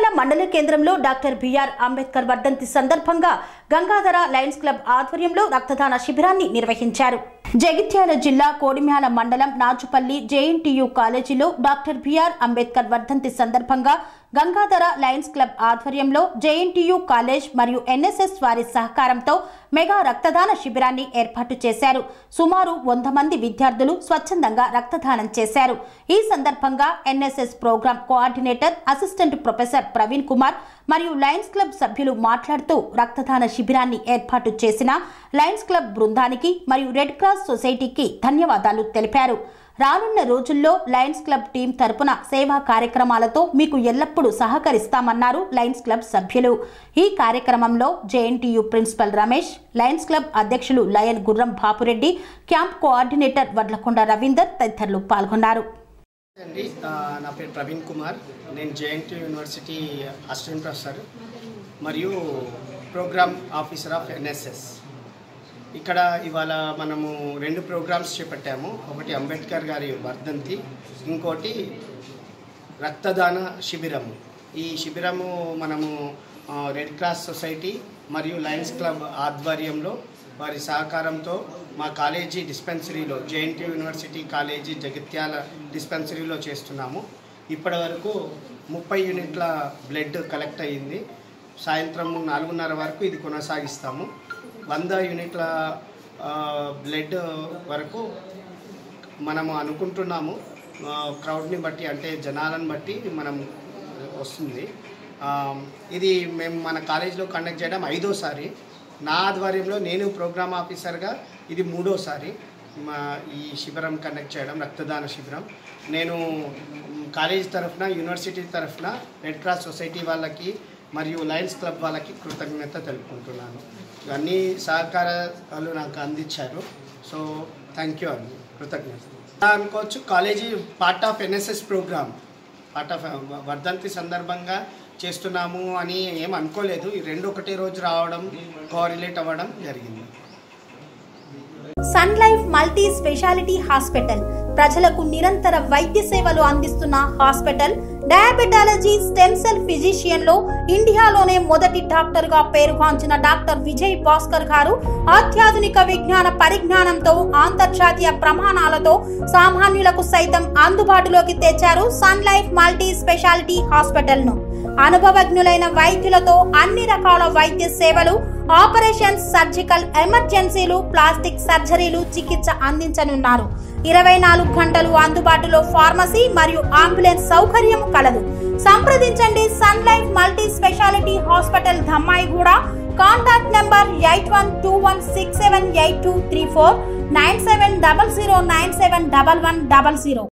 మండల కేంద్రంలో doctor BR Ambedkar వర్ధంతి సందర్భంగా గంగాధర లయన్స్ క్లబ్ ఆధ్వర్యంలో రక్తదాన శిబిరాన్ని నిర్వహించారు జగిత్యాల జిల్లా కోడిమ్యాల మండలం నాచుపల్లి జేఎన్టీయు కాలేజీలో డాక్టర్ బిఆర్ అంబేద్కర్ వర్ధంతి సందర్భంగా గంగాధర లయన్స్ క్లబ్ ఆధ్వర్యంలో జేఎన్టీయు కాలేజ్ మరియు ఎన్ఎస్ఎస్ వారి సహకారంతో మెగా రక్తదాన శిబిరాన్ని ఏర్పాటు చేశారు సుమారు వంద మంది విద్యార్థులు స్వచ్ఛందంగా రక్తదానం చేశారు ఈ సందర్భంగా NSS programme coordinator assistant professor Praveen Kumar మరియు లయన్స్ క్లబ్ సభ్యులు మాట్లాడుతూ రక్తదాన శిబిరాన్ని ఏర్పాటు చేసిన లయన్స్ క్లబ్ బృందానికి మరియు రెడ్ క్రాస్ సొసైటీకి ధన్యవాదాలు తెలిపారు రానున్న రోజుల్లో లయన్స్ క్లబ్ టీం తరపున సేవా కార్యక్రమాలతో మీకు ఎల్లప్పుడూ సహకరిస్తామన్నారు లయన్స్ క్లబ్ సభ్యులు ఈ కార్యక్రమంలో JNTU principal Ramesh lions club అధ్యక్షులు lion Gurram Bapureddy camp coordinator Vadlakonda Ravinder తదితరులు పాల్గొన్నారు అండి ఆ, నా పేరు ప్రవీణ్ కుమార్ నేను జేఎన్టీ యూనివర్సిటీ అసిస్టెంట్ ప్రొఫెసర్ మరియు ప్రోగ్రామ్ ఆఫీసర్ ఆఫ్ ఎన్ఎస్ఎస్ ఇక్కడ ఇవాళ మనము రెండు ప్రోగ్రామ్స్ చేపట్టాము ఒకటి అంబేద్కర్ గారి వర్ధంతి ఇంకోటి రక్తదాన శిబిరము ఈ శిబిరము మనము ఆ, రెడ్ క్రాస్ సొసైటీ మరియు లయన్స్ క్లబ్ ఆధ్వర్యంలో వారి సహకారంతో మా కాలేజీ డిస్పెన్సరీలో జేఎన్టీ యూనివర్సిటీ కాలేజీ జగిత్యాల డిస్పెన్సరీలో చేస్తున్నాము ఇప్పటి వరకు ముప్పై యూనిట్ల బ్లడ్ కలెక్ట్ అయ్యింది సాయంత్రం నాలుగున్నర వరకు ఇది కొనసాగిస్తాము వంద యూనిట్ల ఆ, బ్లడ్ వరకు మనము అనుకుంటున్నాము ఆ, క్రౌడ్ని బట్టి అంటే జనాలను బట్టి మనం వస్తుంది ఆ, ఇది మేము మన కాలేజీలో కండక్ట్ చేయడం ఐదోసారి నా ఆధ్వర్యంలో నేను ప్రోగ్రామ్ ఆఫీసర్గా ఇది మూడోసారి మా ఈ శిబిరం కండక్ట్ చేయడం రక్తదాన శిబిరం నేను మ్, కాలేజ్ తరఫున యూనివర్సిటీ తరఫున రెడ్ క్రాస్ సొసైటీ వాళ్ళకి మరియు లయన్స్ క్లబ్ వాళ్ళకి కృతజ్ఞత తెలుపుకుంటున్నాను అన్ని సహకారాలు నాకు అందించారు సో థ్యాంక్ యూ అండి కృతజ్ఞత ఇలా అనుకోవచ్చు college part of NSS programme part of వర్ధంతి సందర్భంగా చేస్తున్నాము అని ఏం అనుకోలేదు ఈ రెండు ఒకటే రోజు రావడం కోరిలేట్ అవ్వడం జరిగింది sun life multi speciality hospital ప్రజలకు నిరంతర వైద్య సేవలు అందిస్తున్న hospital diabetology stem cell physician లో ఇండియాలోనే మొదటి డాక్టర్ గా పేరుగాంచిన డాక్టర్ విజయ్ భాస్కర్ గారు అత్యాధునిక విజ్ఞాన పరిజ్ఞానంతో అంతర్జాతీయ ప్రమాణాలతో సామాన్యులకు సైతం అందుబాటులోకి తెచ్చారు sun life multi speciality hospital ను అనుభవజ్ఞులైన వైద్యులతో అన్ని రకాల వైద్య సేవలు ఆపరేషన్స్ సర్జికల్ ఎమర్జెన్సీలు ప్లాస్టిక్ సర్జరీలు చికిత్స అందించనున్నారు ఇరవై నాలుగు గంటలు అందుబాటులో ఫార్మసీ మరియు అంబులెన్స్ సౌకర్యం కలదు సంప్రదించండి sun life multi speciality hospital Dammaiguda contact number eight one two one six seven eight two three four nine seven double zero nine seven double one double zero